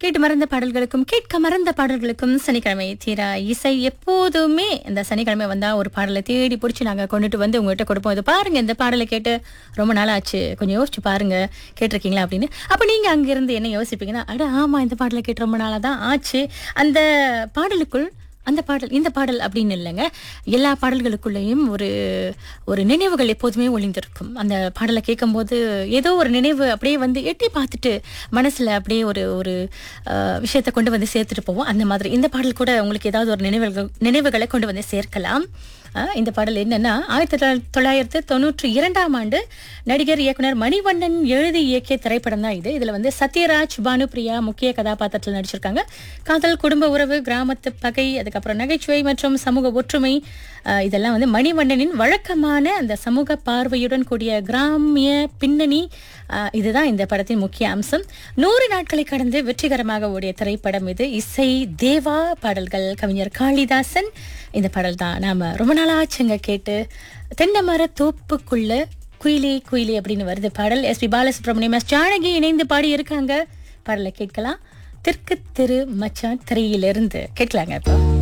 கேட்டு மறந்த பாடல்களுக்கும் கேட்க மறந்த பாடல்களுக்கும் சனிக்கிழமை தீரா இசை எப்போதுமே இந்த சனிக்கிழமை வந்தா ஒரு பாடலை தேடி பிடிச்சி நாங்க கொண்டுட்டு வந்து உங்ககிட்ட கொடுப்போம் இது பாருங்க இந்த பாடலை கேட்டு ரொம்ப நாள் ஆச்சு கொஞ்சம் யோசிச்சு பாருங்க கேட்டிருக்கீங்களா அப்படின்னு அப்ப நீங்க அங்கிருந்து என்ன யோசிப்பீங்கன்னா அட ஆமா இந்த பாடலை கேட்டு ரொம்ப நாளா தான் ஆச்சு அந்த பாடலுக்குள் அந்த பாடல் இந்த பாடல் அப்படின்னு இல்லைங்க எல்லா பாடல்களுக்குள்ளேயும் ஒரு ஒரு நினைவுகள் எப்போதுமே ஒளிந்திருக்கும் அந்த பாடலை கேட்கும்போது ஏதோ ஒரு நினைவு அப்படியே வந்து எட்டி பார்த்துட்டு மனசுல அப்படியே ஒரு ஒரு அஹ், விஷயத்தை கொண்டு வந்து சேர்த்துட்டு போவோம் அந்த மாதிரி இந்த பாடல் கூட உங்களுக்கு ஏதாவது ஒரு நினைவுகள் நினைவுகளை கொண்டு வந்து சேர்க்கலாம் அஹ், இந்த பாடல் என்னன்னா ஆயிரத்தி தொள்ளாயிரத்தி தொள்ளாயிரத்தி தொண்ணூற்றி இரண்டாம் ஆண்டு நடிகர் இயக்குனர் மணிவண்ணன் எழுதி இயக்கிய திரைப்படம் தான் இது இதுல வந்து சத்யராஜ் பானுபிரியா முக்கிய கதாபாத்திரத்தில் நடிச்சிருக்காங்க காதல் குடும்ப உறவு கிராமத்து பகை அதுக்கப்புறம் நகைச்சுவை மற்றும் சமூக ஒற்றுமை அஹ், இதெல்லாம் வந்து மணிவண்ணனின் வழக்கமான அந்த சமூக பார்வையுடன் கூடிய கிராமிய பின்னணி அஹ், இதுதான் இந்த படத்தின் முக்கிய அம்சம் நூறு நாட்களை கடந்து வெற்றிகரமாக ஓடிய திரைப்படம் இது இசை தேவா பாடல்கள் கவிஞர் காளிதாசன் இந்த பாடல் தான் நாம ரொம்ப நாளாச்சுங்க கேட்டு தென்னமர தோப்புக்குள்ள குயிலி குயிலி அப்படின்னு வருது பாடல் S P Balasubramaniam S Janaki இணைந்து பாடி இருக்காங்க பாடலை கேட்கலாம் தெற்கு தெரு மச்சான் திரையிலிருந்து கேட்கலாங்க இப்போ